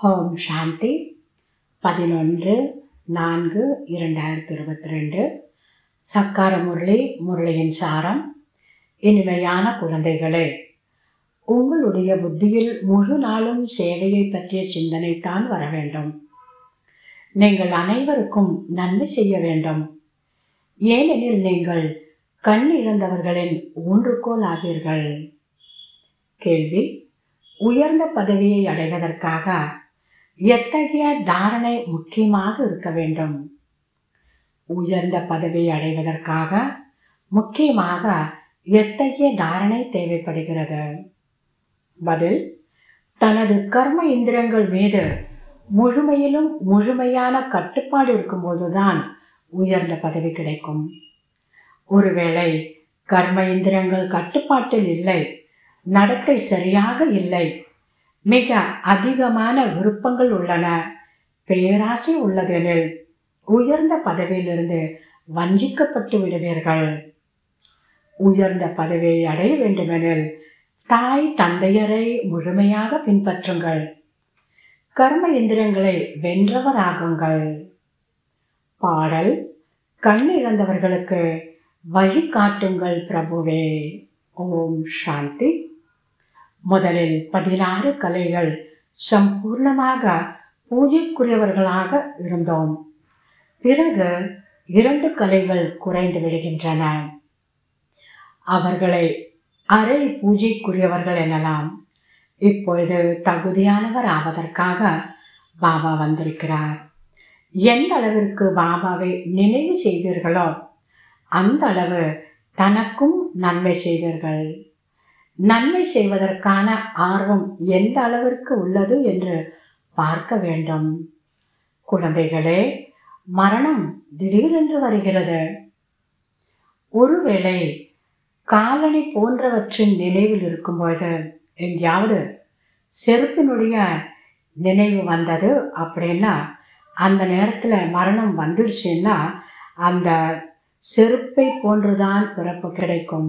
ஓம் சாந்தி பதினொன்று நான்கு இரண்டாயிரத்தி இருபத்தி ரெண்டு சக்கார முரளி முரளியின் சாரம் இனிமையான குழந்தைகளே உங்களுடைய புத்தியில் முழு நாளும் சேவையை பற்றிய சிந்தனைத்தான் வர வேண்டும் நீங்கள் அனைவருக்கும் நன்மை செய்ய வேண்டும் ஏனெனில் நீங்கள் கண் இழந்தவர்களின் ஊன்றுகோல் ஆவீர்கள் கேள்வி உயர்ந்த பதவியை அடைவதற்காக எத்தகைய தாரணை முக்கியமாக இருக்க வேண்டும் உயர்ந்த பதவியை அடைவதற்காக முக்கியமாக எத்தகைய தாரணை தேவைப்படுகிறது பதில் தனது கர்ம இந்திரங்கள் மீது முழுமையிலும் முழுமையான கட்டுப்பாடு இருக்கும்போதுதான் உயர்ந்த பதவி கிடைக்கும் ஒருவேளை கர்ம இந்திரங்கள் கட்டுப்பாட்டில் இல்லை நடத்தை சரியாக இல்லை மிக அதிகமான விருப்பங்கள் உள்ளன பேராசை உள்ளதெனில் உயர்ந்த பதவியிலிருந்து வஞ்சிக்கப்பட்டு விடுவீர்கள் உயர்ந்த பதவியை அடைய வேண்டுமெனில் தாய் தந்தையரை முழுமையாக பின்பற்றுங்கள் கர்ம இந்திரங்களை வென்றவராகுங்கள் பாடல் கண் இழந்தவர்களுக்கு வழிகாட்டுங்கள் பிரபுவே ஓம் சாந்தி முதலில் பதினாறு கலைகள் சம்பூர்ணமாக பூஜைக்குரியவர்களாக இருந்தோம் பிறகு இரண்டு கலைகள் குறைந்து விடுகின்றன அவர்களை அரை பூஜைக்குரியவர்கள் எனலாம் இப்பொழுது தகுதியானவர் ஆவதற்காக பாபா வந்திருக்கிறார் எந்த அளவிற்கு பாபாவை நினைவு செய்வீர்களோ அந்த அளவு தனக்கும் நன்மை செய்வீர்கள் நன்மை செய்வதற்கான ஆர்வம் எந்த அளவிற்கு உள்ளது என்று பார்க்க வேண்டும் குழந்தைகளே மரணம் திடீரென்று வருகிறது ஒருவேளை காலணி போன்றவற்றின் நினைவில் இருக்கும்பொழுது எங்கேயாவது செருப்பினுடைய நினைவு வந்தது அப்படின்னா அந்த நேரத்தில் மரணம் வந்துடுச்சுன்னா அந்த செருப்பை போன்றுதான் பிறப்பு கிடைக்கும்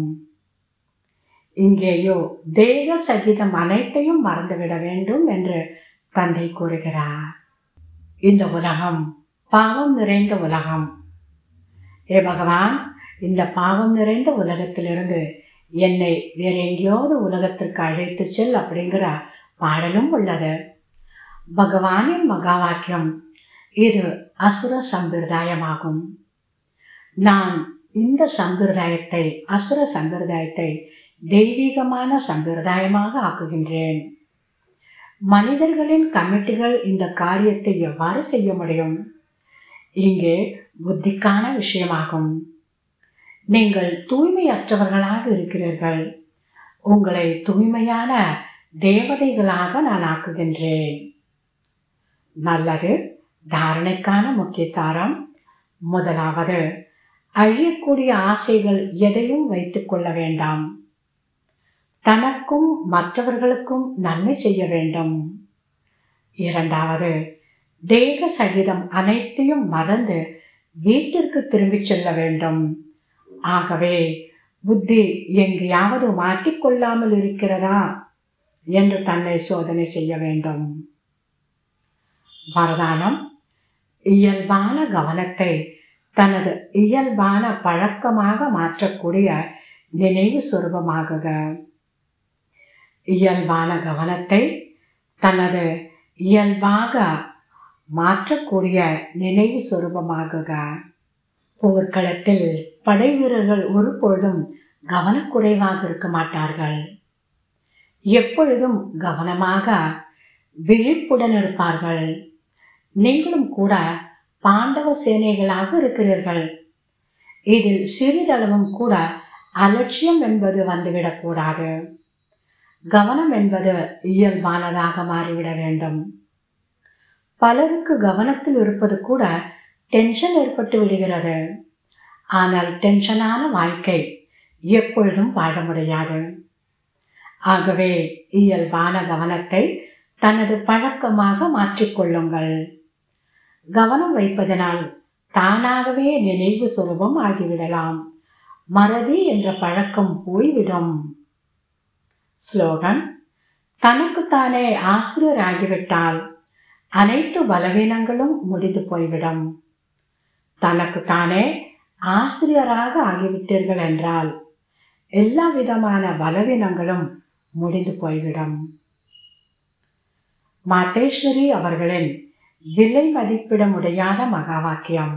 இங்கேயோ தேக சகிதம் அனைத்தையும் மறந்துவிட வேண்டும் என்று தந்தை கூறுகிறார் இந்த உலகம் பாவம் நிறைந்த உலகம் ஏ பகவான் இந்த பாவம் நிறைந்த உலகத்திலிருந்து என்னை வேற எங்கேயாவது உலகத்திற்கு அழைத்து செல் அப்படிங்கிற பாடலும் உள்ளது பகவானின் மகா வாக்கியம் இது அசுர சம்பிரதாயமாகும் நான் இந்த சம்பிரதாயத்தை அசுர சம்பிரதாயத்தை தெய்வீகமான சம்பிரதாயமாக ஆக்குகின்றேன் மனிதர்களின் கமிட்டிகள் இந்த காரியத்தை எவ்வாறு செய்ய முடியும் இங்கே புத்திக்கான விஷயமாகும் நீங்கள் தூய்மையற்றவர்களாக இருக்கிறீர்கள் உங்களை தூய்மையான தேவதைகளாக நான் ஆக்குகின்றேன் நல்லது தாரணைக்கான முக்கிய சாரம் முதலாவது அழியக்கூடிய ஆசைகள் எதையும் வைத்துக் கொள்ள வேண்டாம் தனக்கும் மற்றவர்களுக்கும் நன்மை செய்ய வேண்டும் இரண்டாவது தேக சகிதம் அனைத்தையும் மறந்து வீட்டிற்கு திரும்பிச் செல்ல வேண்டும் ஆகவே புத்தி எங்கேயாவது மாட்டிக்கொள்ளாமல் இருக்கிறதா என்று தன்னை சோதனை செய்ய வேண்டும் வரதானம் இயல்பான கவனத்தை தனது இயல்பான பழக்கமாக மாற்றக்கூடிய நினைவு சுரூபமாகுக இயல்பான கவனத்தை தனது இயல்பாக மாற்றக்கூடிய நினைவு சுரூபமாகுக போர்க்களத்தில் படை வீரர்கள் ஒருபொழுதும் கவனக்குறைவாக இருக்க மாட்டார்கள் எப்பொழுதும் கவனமாக விழிப்புடன் இருப்பார்கள் நீங்களும் கூட பாண்டவ சேனைகளாக இருக்கிறீர்கள் இதில் சிறிதளவும் கூட அலட்சியம் என்பது வந்துவிடக்கூடாது கவனம் என்பது இயல்பானதாக மாறிவிட வேண்டும் பலருக்கு கவனத்தில் இருப்பது கூட டென்ஷன் ஏற்பட்டு விடுகிறது ஆனால் டென்ஷனான வாழ்க்கை எப்பொழுதும் வாழ முடியாது ஆகவே இயல்பான கவனத்தை தனது பழக்கமாக மாற்றிக்கொள்ளுங்கள் கவனம் வைப்பதனால் தானாகவே நினைவு சுலபம் ஆகிவிடலாம் மறதி என்ற பழக்கம் போய்விடும் ஸ்லோகன் தனக்குத்தானே ஆசிரியராகிவிட்டால் அனைத்து பலவீனங்களும் முடிந்து போய்விடும் தனக்கு தானே ஆசிரியராக ஆகிவிட்டீர்கள் என்றால் எல்லா விதமான பலவீனங்களும் முடிந்து போய்விடும் மாதேஸ்வரி அவர்களின் விலை மதிப்பிட முடியாத மகா வாக்கியம்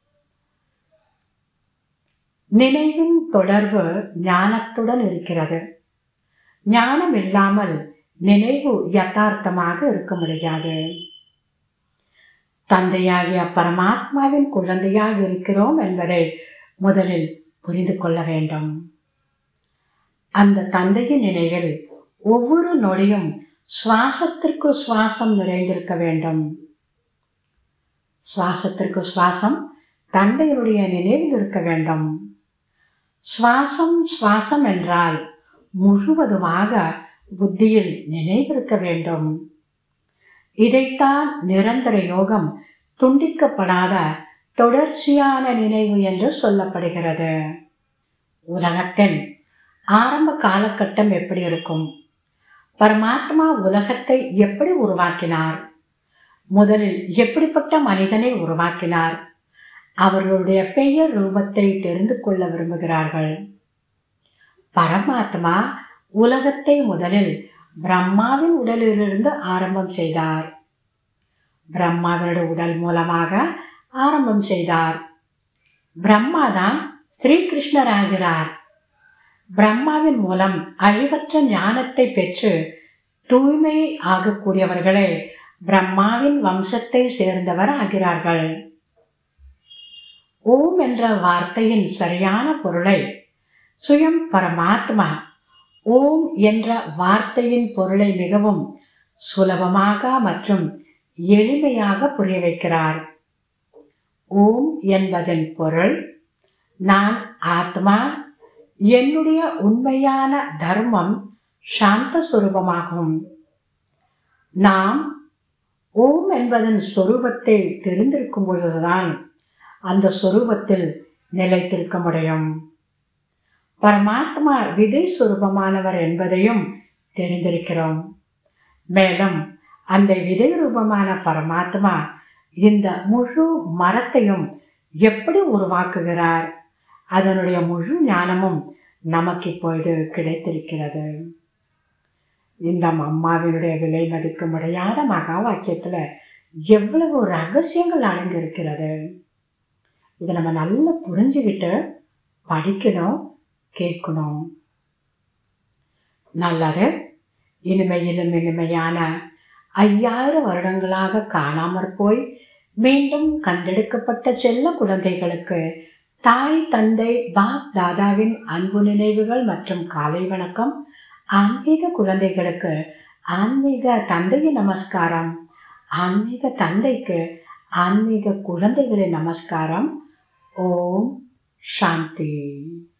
நினைவின் தொடர்பு ஞானத்துடன் இருக்கிறது ஞானம் இல்லாமல் நினைவு யதார்த்தமாக இருக்க முடியாது தந்தையாகிய பரமாத்மாவின் குழந்தையாக இருக்கிறோம் என்பதை முதலில் புரிந்து கொள்ள வேண்டும் அந்த தந்தையின் நினைவில் ஒவ்வொரு நொடியும் சுவாசத்திற்கு சுவாசம் நிறைந்திருக்க வேண்டும் சுவாசத்திற்கு சுவாசம் தந்தையினுடைய நினைவில் இருக்க வேண்டும் சுவாசம் சுவாசம் என்றால் முழுவதுமாக புத்தியில் நினைவிருக்க வேண்டும் இதைத்தான் நிரந்தர யோகம் துண்டிக்கப்படாத தொடர்ச்சியான நினைவு என்று சொல்லப்படுகிறது உலகத்தின் ஆரம்ப காலகட்டம் எப்படி இருக்கும் பரமாத்மா உலகத்தை எப்படி உருவாக்கினார் முதலில் எப்படிப்பட்ட மனிதனை உருவாக்கினார் அவர்களுடைய பெயர் ரூபத்தை தெரிந்து கொள்ள விரும்புகிறார்கள் பரமாத்மா உலகத்தை முதலில் பிரம்மாவின் உடலிலிருந்து ஆரம்பம் செய்தார் பிரம்மாவினுடைய உடல் மூலமாக ஆரம்பம் செய்தார் பிரம்மா தான் ஸ்ரீகிருஷ்ணர் ஆகிறார் பிரம்மாவின் மூலம் அழிவற்ற ஞானத்தை பெற்று தூய்மை ஆகக்கூடியவர்களே பிரம்மாவின் வம்சத்தை சேர்ந்தவர் ஆகிறார்கள் ஓம் என்ற வார்த்தையின் சரியான பொருளை சுயம் பரமாத்மா ஓம் என்ற வார்த்தையின் பொருளை மிகவும் சுலபமாக மற்றும் எளிமையாக புரிய வைக்கிறார் ஓம் என்பதன் பொருள் நான் ஆத்மா என்னுடைய உண்மையான தர்மம் சாந்த சுரூபமாகும் நாம் ஓம் என்பதன் சொரூபத்தை தெரிந்திருக்கும் பொழுதுதான் அந்த சொரூபத்தில் நிலைத்திருக்க முடியும் பரமாத்மா விதை சுரூபமானவர் என்பதையும் தெரிந்திருக்கிறோம் மேலும் அந்த விதை ரூபமான பரமாத்மா இந்த முழு மரத்தையும் எப்படி உருவாக்குகிறார் அதனுடைய முழு ஞானமும் நமக்கு இப்பொழுது கிடைத்திருக்கிறது இந்த அம்மாவினுடைய விலை மதிக்க முடியாத மகா வாக்கியத்துல எவ்வளவு ரகசியங்கள் அடங்கியிருக்கிறது இதை நம்ம நல்லா புரிஞ்சுக்கிட்டு படிக்கணும் கேட்கணும் நல்லது இனிமையிலும் இனிமையான ஐயாயிரம் வருடங்களாக காணாமற் போய் மீண்டும் கண்டெடுக்கப்பட்ட செல்ல குழந்தைகளுக்கு தாய் தந்தை பாப் தாதாவின் அன்பு நினைவுகள் மற்றும் காலை வணக்கம் ஆன்மீக குழந்தைகளுக்கு ஆன்மீக தந்தையின் நமஸ்காரம் ஆன்மீக தந்தைக்கு ஆன்மீக குழந்தைகளின் நமஸ்காரம் ஓம் சாந்தி